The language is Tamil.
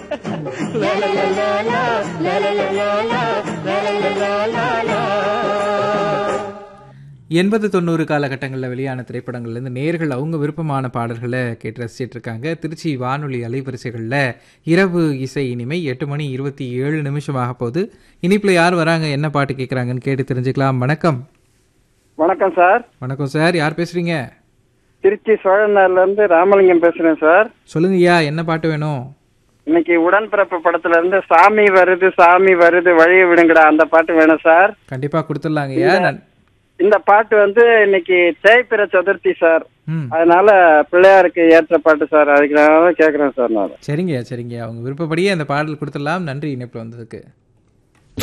எண்பது தொண்ணூறு காலகட்டங்களில் வெளியான திரைப்படங்கள்லேருந்து நேர்கள் அவங்க விருப்பமான பாடல்களை கேட்டு ரசிச்சிட்டு இருக்காங்க திருச்சி வானொலி அலைவரிசைகளில் இரவு இசை இனிமை எட்டு மணி இருபத்தி ஏழு நிமிஷமாக போகுது இனிப்பில் யார் வராங்க என்ன பாட்டு கேட்குறாங்கன்னு கேட்டு தெரிஞ்சுக்கலாம் வணக்கம் வணக்கம் சார் வணக்கம் சார் யார் பேசுறீங்க திருச்சி சோழநாள்ல இருந்து ராமலிங்கம் பேசுறேன் சார் சொல்லுங்கய்யா என்ன பாட்டு வேணும் இன்னைக்கு உடன்பிறப்பு படத்துல இருந்து சாமி வருது சாமி வருது வழிய விடுங்கடா அந்த பாட்டு வேணும் சார் கண்டிப்பாக கொடுத்துடலாங்கய்யா நான் இந்த பாட்டு வந்து இன்னைக்கு தேய்பிற சதுர்த்தி சார் ம் அதனால பிள்ளையாருக்கு ஏற்ற பாட்டு சார் அதுக்கு நான் கேக்குறேன் சார் நான் சரிங்கய்யா சரிங்கய்யா அவங்க விருப்பப்படியே அந்த பாடல் கொடுத்துடலாம் நன்றி இணைப்பில் வந்ததுக்கு